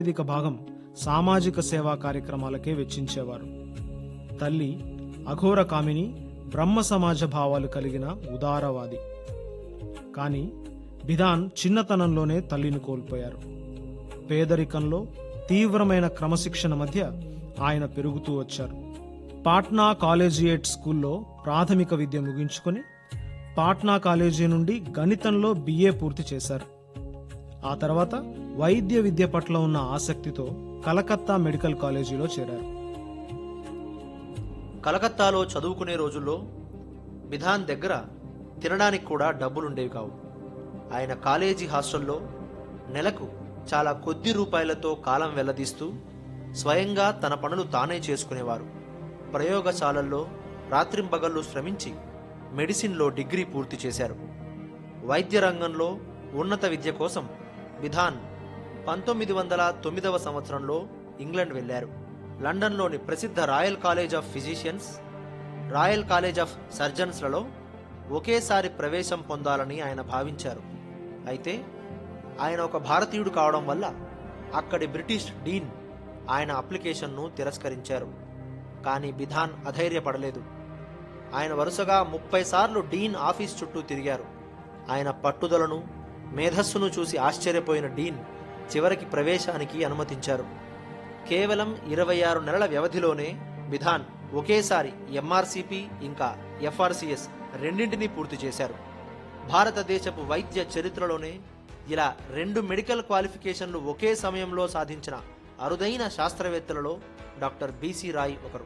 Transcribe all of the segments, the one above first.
అత్యధిక భాగం సామాజిక సేవా కార్యక్రమాలకే వెచ్చించేవారు తల్లి అఘోర కామిని బ్రహ్మ సమాజ భావాలు కలిగిన ఉదారవాది కానీ బిధాన్ చిన్నతనంలోనే తల్లిని కోల్పోయారు పేదరికంలో తీవ్రమైన క్రమశిక్షణ మధ్య ఆయన పెరుగుతూ వచ్చారు పాట్నా కాలేజియేట్ స్కూల్లో ప్రాథమిక విద్య ముగించుకొని పాట్నా కాలేజీ నుండి గణితంలో బిఏ పూర్తి చేశారు ఆ తర్వాత వైద్య విద్య పట్ల ఉన్న ఆసక్తితో కలకత్తా మెడికల్ కాలేజీలో చేరారు కలకత్తాలో చదువుకునే రోజుల్లో విధాన్ దగ్గర తినడానికి కూడా డబ్బులుండేవి కావు ఆయన కాలేజీ హాస్టల్లో నెలకు చాలా కొద్ది రూపాయలతో కాలం వెల్లదీస్తూ స్వయంగా తన పనులు తానే చేసుకునేవారు ప్రయోగశాలల్లో రాత్రింబగళ్ళు శ్రమించి మెడిసిన్లో డిగ్రీ పూర్తి చేశారు వైద్య రంగంలో ఉన్నత విద్య కోసం విధాన్ పంతొమ్మిది వందల తొమ్మిదవ సంవత్సరంలో ఇంగ్లండ్ వెళ్లారు లండన్లోని ప్రసిద్ధ royal college of physicians royal college of సర్జన్స్లలో ఒకేసారి ప్రవేశం పొందాలని ఆయన భావించారు అయితే ఆయన ఒక భారతీయుడు కావడం వల్ల అక్కడి బ్రిటిష్ డీన్ ఆయన అప్లికేషన్ను తిరస్కరించారు కానీ బిధాన్ అధైర్యపడలేదు ఆయన వరుసగా ముప్పై సార్లు డీన్ ఆఫీస్ చుట్టూ తిరిగారు ఆయన పట్టుదలను మేధస్సును చూసి ఆశ్చర్యపోయిన డీన్ చివరికి ప్రవేశానికి అనుమతించారు కేవలం ఇరవై ఆరు నెలల వ్యవధిలోనే విధాన్ ఒకేసారి ఎంఆర్సిపి ఇంకా ఎఫ్ఆర్సిఎస్ రెండింటినీ పూర్తి చేశారు భారతదేశపు వైద్య చరిత్రలోనే ఇలా రెండు మెడికల్ క్వాలిఫికేషన్లు ఒకే సమయంలో సాధించిన అరుదైన శాస్త్రవేత్తలలో డాక్టర్ బీసీ రాయ్ ఒకరు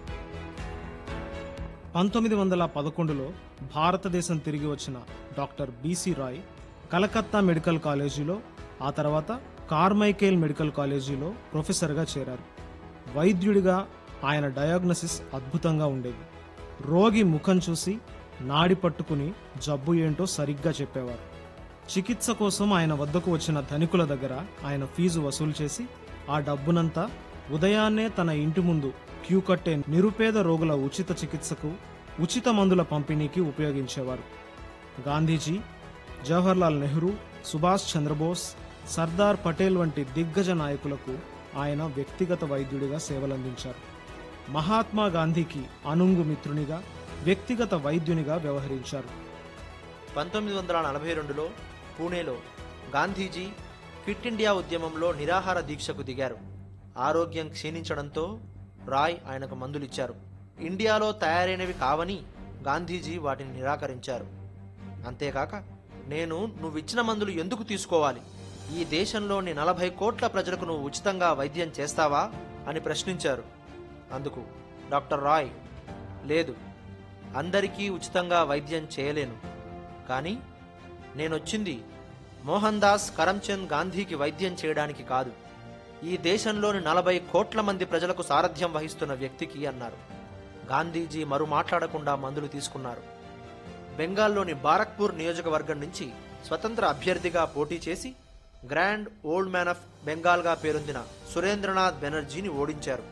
పంతొమ్మిది వందల పదకొండులో భారతదేశం తిరిగి వచ్చిన doctor BC Roy Calcutta medical కాలేజీలో ఆ తర్వాత కార్మైకేల్ మెడికల్ కాలేజీలో ప్రొఫెసర్గా చేరారు వైద్యుడిగా ఆయన డయాగ్నసిస్ అద్భుతంగా ఉండేది రోగి ముఖం చూసి నాడి పట్టుకుని జబ్బు ఏంటో సరిగ్గా చెప్పేవారు చికిత్స కోసం ఆయన వద్దకు వచ్చిన ధనికుల దగ్గర ఆయన ఫీజు వసూలు చేసి ఆ డబ్బునంతా ఉదయాన్నే తన ఇంటి ముందు క్యూ కట్టే నిరుపేద రోగుల ఉచిత చికిత్సకు ఉచిత మందుల పంపిణీకి ఉపయోగించేవారు గాంధీజీ జవహర్లాల్ నెహ్రూ సుభాష్ చంద్రబోస్ సర్దార్ పటేల్ వంటి దిగ్గజ నాయకులకు ఆయన వ్యక్తిగత వైద్యుడిగా సేవలందించారు మహాత్మా గాంధీకి అనుంగు మిత్రునిగా వ్యక్తిగత వైద్యునిగా వ్యవహరించారు పంతొమ్మిది వందల నలభై రెండులో పూణేలో గాంధీజీ క్విట్ ఇండియా ఉద్యమంలో నిరాహార దీక్షకు దిగారు ఆరోగ్యం క్షీణించడంతో రాయ్ ఆయనకు మందులిచ్చారు ఇండియాలో తయారైనవి కావని గాంధీజీ వాటిని నిరాకరించారు అంతేకాక నేను నువ్విచ్చిన మందులు ఎందుకు తీసుకోవాలి ఈ దేశంలోని నలభై కోట్ల ప్రజలకు నువ్వు ఉచితంగా వైద్యం చేస్తావా అని ప్రశ్నించారు అందుకు డాక్టర్ రాయ్ లేదు అందరికీ ఉచితంగా వైద్యం చేయలేను కానీ నేనొచ్చింది మోహన్ దాస్ కరమ్చంద్ గాంధీకి వైద్యం చేయడానికి కాదు ఈ దేశంలోని నలభై కోట్ల మంది ప్రజలకు సారథ్యం వహిస్తున్న వ్యక్తికి అన్నారు గాంధీజీ మరు మాట్లాడకుండా మందులు తీసుకున్నారు బెంగాల్లోని బారక్పూర్ నియోజకవర్గం నుంచి స్వతంత్ర అభ్యర్థిగా పోటీ చేసి గ్రాండ్ ఓల్డ్ మ్యాన్ ఆఫ్ బెంగాల్గా పేరొందిన సురేంద్రనాథ్ బెనర్జీని ఓడించారు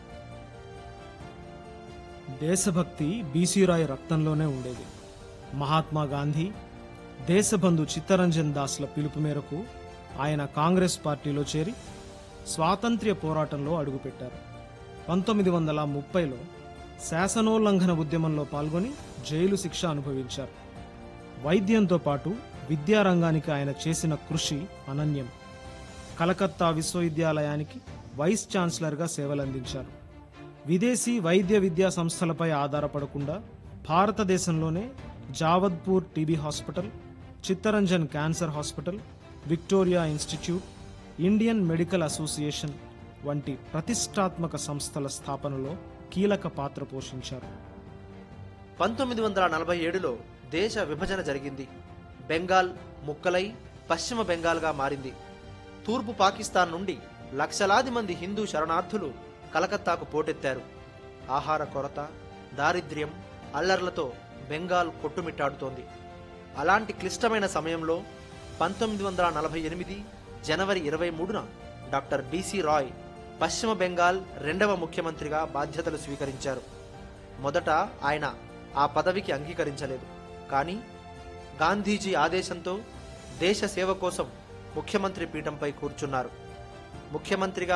దేశభక్తి బీసీ రాయ్ రక్తంలోనే ఉండేది మహాత్మా గాంధీ దేశబంధు చిత్తరంజన్ దాస్ల పిలుపు మేరకు ఆయన కాంగ్రెస్ పార్టీలో చేరి స్వాతంత్ర్య పోరాటంలో అడుగుపెట్టారు పంతొమ్మిది వందల ముప్పైలో శాసనోల్లంఘన ఉద్యమంలో పాల్గొని జైలు శిక్ష అనుభవించారు వైద్యంతో పాటు విద్యారంగానికి ఆయన చేసిన కృషి అనన్యం కలకత్తా విశ్వవిద్యాలయానికి వైస్ ఛాన్సలర్గా సేవలందించారు విదేశీ వైద్య విద్యా సంస్థలపై ఆధారపడకుండా భారతదేశంలోనే Jadavpur TB hospital Chittaranjan cancer hospital Victoria institute Indian medical association వంటి ప్రతిష్టాత్మక సంస్థల స్థాపనలో కీలక పాత్ర పోషించారు పంతొమ్మిది వందల నలభై ఏడులో దేశ విభజన జరిగింది బెంగాల్ ముక్కలై పశ్చిమ బెంగాల్గా మారింది తూర్పు పాకిస్తాన్ నుండి లక్షలాది మంది హిందూ శరణార్థులు కలకత్తాకు పోటెత్తారు ఆహార కొరత దారిద్ర్యం అల్లర్లతో బెంగాల్ కొట్టుమిట్టాడుతోంది అలాంటి క్లిష్టమైన సమయంలో పంతొమ్మిది వందల నలభై ఎనిమిది జనవరి ఇరవై మూడున డాక్టర్ బిసి రాయ్ పశ్చిమ బెంగాల్ రెండవ ముఖ్యమంత్రిగా బాధ్యతలు స్వీకరించారు మొదట ఆయన ఆ పదవికి అంగీకరించలేదు కానీ గాంధీజీ ఆదేశంతో దేశ సేవ కోసం ముఖ్యమంత్రి పీఠంపై కూర్చున్నారు ముఖ్యమంత్రిగా